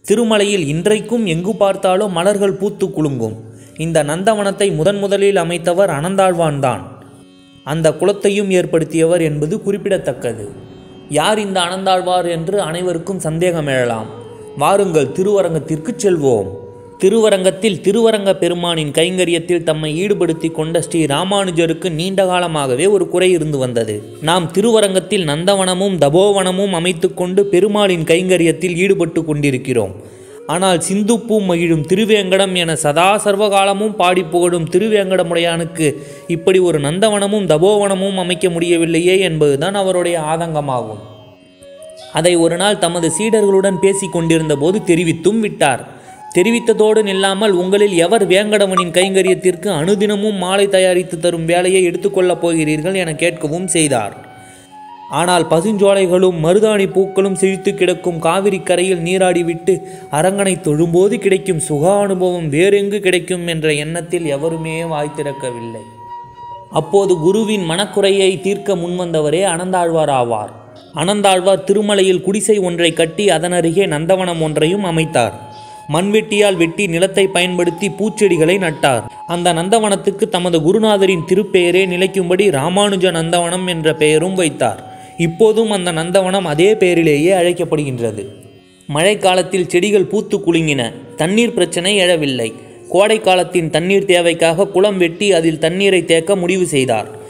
திருமலையில் இன்றைக்கும் எங்கு பார்த்தாலும் மலர்கள் பூத்து குலுங்கும் இந்த நந்தவனத்தை முதன் முதலில் அமைத்தவர் அனந்தாழ்வான்தான் அந்த குலத்தையும் ஏற்படுத்தியவர் என்பது குறிப்பிடத்தக்கது யார் இந்த அனந்தாழ்வார் என்று அனைவருக்கும் சந்தேகம் எழலாம் வாருங்கள் திருவரங்கத்திற்கு செல்வோம் திருவரங்கத்தில் திருவரங்க பெருமானின் கைங்கரியத்தில் தம்மை ஈடுபடுத்தி கொண்ட ஸ்ரீ ராமானுஜருக்கு நீண்ட காலமாகவே ஒரு குறை இருந்து வந்தது நாம் திருவரங்கத்தில் நந்தவனமும் தபோவனமும் அமைத்துக்கொண்டு பெருமாளின் கைங்கரியத்தில் ஈடுபட்டு கொண்டிருக்கிறோம் ஆனால் சிந்துப்பூ மகிழும் திருவேங்கடம் என சதா சர்வகாலமும் பாடி புகழும் திருவேங்கடமுடையானுக்கு இப்படி ஒரு நந்தவனமும் தபோவனமும் அமைக்க முடியவில்லையே என்பதுதான் அவருடைய ஆதங்கமாகும் அதை ஒரு நாள் தமது சீடர்களுடன் பேசிக் கொண்டிருந்த போது தெரிவித்தும் விட்டார் தெரிவித்ததோடு நில்லாமல் உங்களில் எவர் வேங்கடவனின் கைங்கரியத்திற்கு அனுதினமும் மாலை தயாரித்து தரும் வேலையை எடுத்துக்கொள்ளப் போகிறீர்கள் என கேட்கவும் செய்தார் ஆனால் பசுஞ்சோலைகளும் மருதாணி பூக்களும் செழித்து கிடக்கும் காவிரி கரையில் நீராடிவிட்டு அரங்கனை தொழும்போது கிடைக்கும் சுக அனுபவம் வேறெங்கு கிடைக்கும் என்ற எண்ணத்தில் எவருமே வாய் திறக்கவில்லை அப்போது குருவின் மனக்குறையை தீர்க்க முன்வந்தவரே அனந்தாழ்வார் ஆவார் அனந்தாழ்வார் திருமலையில் குடிசை ஒன்றை கட்டி அதனருகே நந்தவனம் ஒன்றையும் அமைத்தார் மண்வெட்டியால் வெட்டி நிலத்தை பயன்படுத்தி பூச்செடிகளை நட்டார் அந்த நந்தவனத்துக்கு தமது குருநாதரின் திருப்பெயரே நிலைக்கும்படி ராமானுஜ நந்தவனம் என்ற பெயரும் வைத்தார் இப்போதும் அந்த நந்தவனம் அதே பெயரிலேயே அழைக்கப்படுகின்றது மழைக்காலத்தில் செடிகள் பூத்து குலுங்கின தண்ணீர் பிரச்சனை எழவில்லை கோடை காலத்தின் தண்ணீர் தேவைக்காக குளம் வெட்டி அதில் தண்ணீரை தேக்க முடிவு செய்தார்